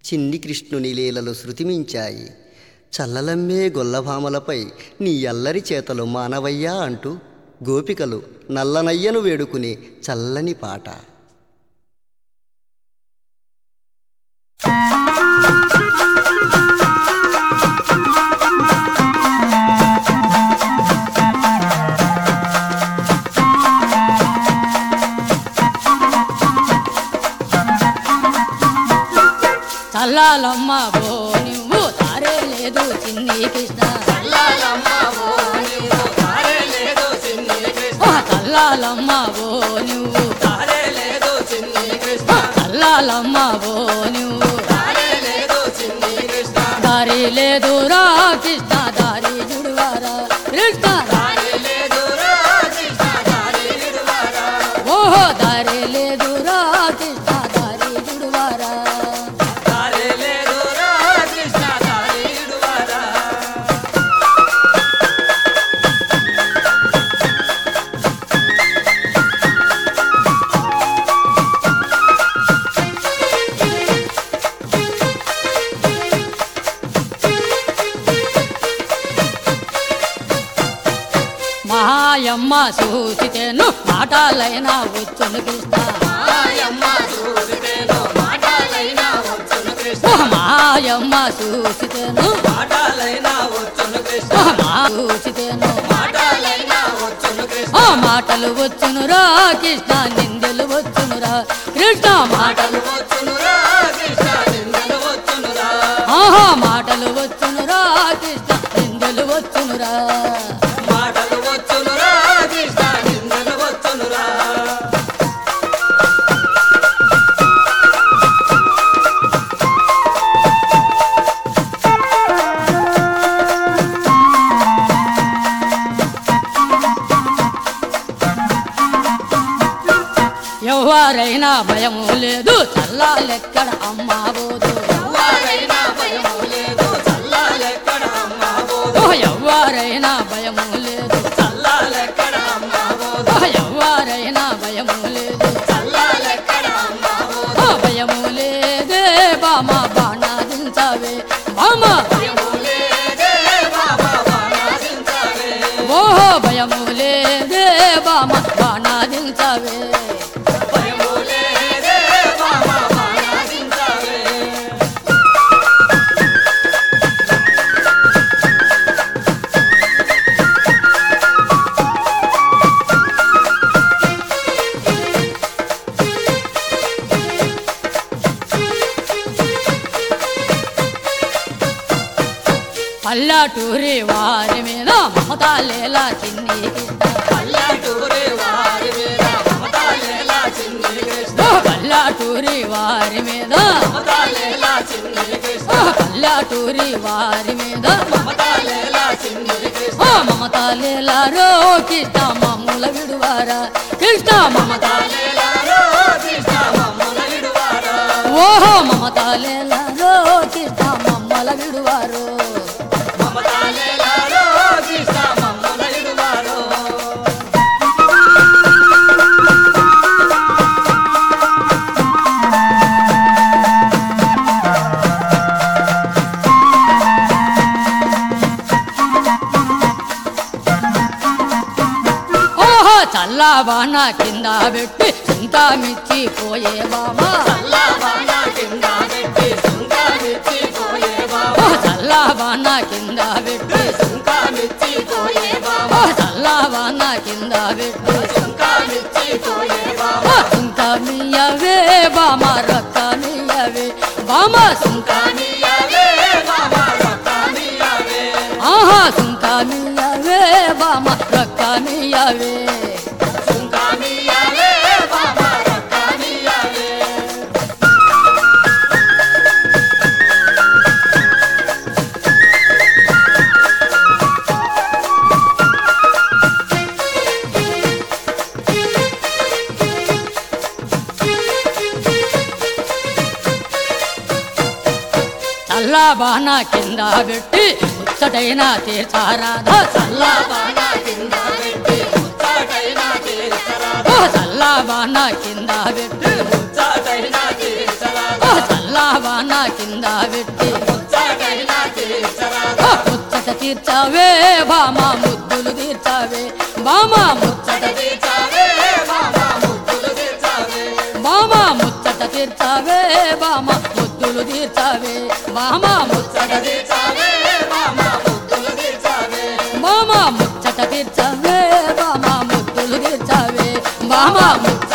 చిన్ని కృష్ణుని లీలలు శృతిమించాయి చల్లలమ్మే గొల్లభామలపై నీ అల్లరి చేతలు మానవయ్యా అంటూ గోపికలు నల్లనయ్యను వేడుకునే చల్లని పాట చల్లాలమ్మ బో నువ్వు తారే లేదు చిన్ని కృష్ణ ఓ చల్లాలమ్మ బో నువ్వు చల్లాలమ్మ బో నువ్వు దారి లేదు రా కృష్ణ దారి జుడువారా కృష్ణ ఓహో దారి లేదు రా కృష్ణ దారి జుడువారా మాయమ్మ చూసితేను మాటలైనా వచ్చును కృష్ణ ఓ మాయమ్మ చూసితేను ఓ మా చూసితేను ఆ మాటలు వచ్చునురా కృష్ణ నిందలు వచ్చునురా కృష్ణ మాటలు ఆహా మాటలు వచ్చునురా కృష్ణ నిందలు వచ్చునురా మాటలు వచ్చునురా కృష్ణ నిందలు వచ్చునురా ఎవరైనా భయము లేదు చల్లాలెక్కడ అమ్మా బోదు ఎవ్వరైనా భయము లేదు చల్లాలెక్కడ అమ్మా బోధ ఓ ఎవరైనా భయము లేదు చల్లాలెక్కడ అమ్మా బోధ ఓ ఎవరైనా భయము లేదు చల్లాలెక్కడ అమ్మా బోధ ఓ భయము లేదే బామ బాణాదించవే బామ భయము లేదే బాబా బాణాదించవే ఓహో భయము లేదే బామ బాణాదించవే భయము లేదే బాబా బాణాదించవే పల్లటూరి వారి మీద మమతాలేలా చిన్ని కృష్ణ పల్లెటూరి వారి మీద మమతాలేలా చిన్ని కృష్ణ ఓ పల్లటూరి వారి మీద మమతాలేలా చిన్ని కృష్ణ ఓ పల్లటూరి వారి మీద మమతాలేలా చిన్ని కృష్ణ ఓ మమతాలేలా రో కృష్ణ మామూల విడువారా కృష్ణ మమత మమతాలేలారో కృష్ణ మమ్ముల విడువారా ఓహో మమతాలేలా రో కృష్ణ మమ్మల విడువారు మమతాలేలారో కృష్ణ మమ్ముల విడువారో ఓహో చల్లబాన కింద పెట్టి ఇంకా మిచ్చి పోయే బామా చల్లవాన కింద పెట్టి సుంకామిచ్చి పోయే బాబా ఓ చల్లబాన కింద పెట్టి సుంకామిచ్చి పోయే బాబా ఓ చల్లబాన కింద పెట్టి సుంకామిచ్చి పోయే బాబా ఓ సుంక మియవే బామ రొక్క మియవే బామ సుంక కానియవే బాబా రకానియవే ఆహా సుంక మియవే బామ రొక్క మియవే సుంకానియవే బాబా రకానియవే చల్లబాన కింద పెట్టి ముచ్చటైన తీర్చారాధా చల్ల చల్లవాన కింద పెట్టి ముచ్చటైన తీర్చరాదా ఓ చల్లబాన కింద పెట్టి ముచ్చటైన తీర్చరాదా ఓ చల్లబాన కింద పెట్టి ముచ్చటైనా తీర్చరాదు ఆ ముచ్చట తీర్చావే బామా ముద్దులు తీర్చావే బామా ముచ్చట తీర్చావే మామ ముద్దులు తీర్చావే బామా ముచ్చట తీర్చావే బామా ముద్దులు తీర్చావే బామా ముచ్చట తీర్చావే మామ ముద్దులు తీర్చావే బామా ముచ్చట తీర్చావే బామా ముద్దులు తీర్చావే బామా ముచ్చట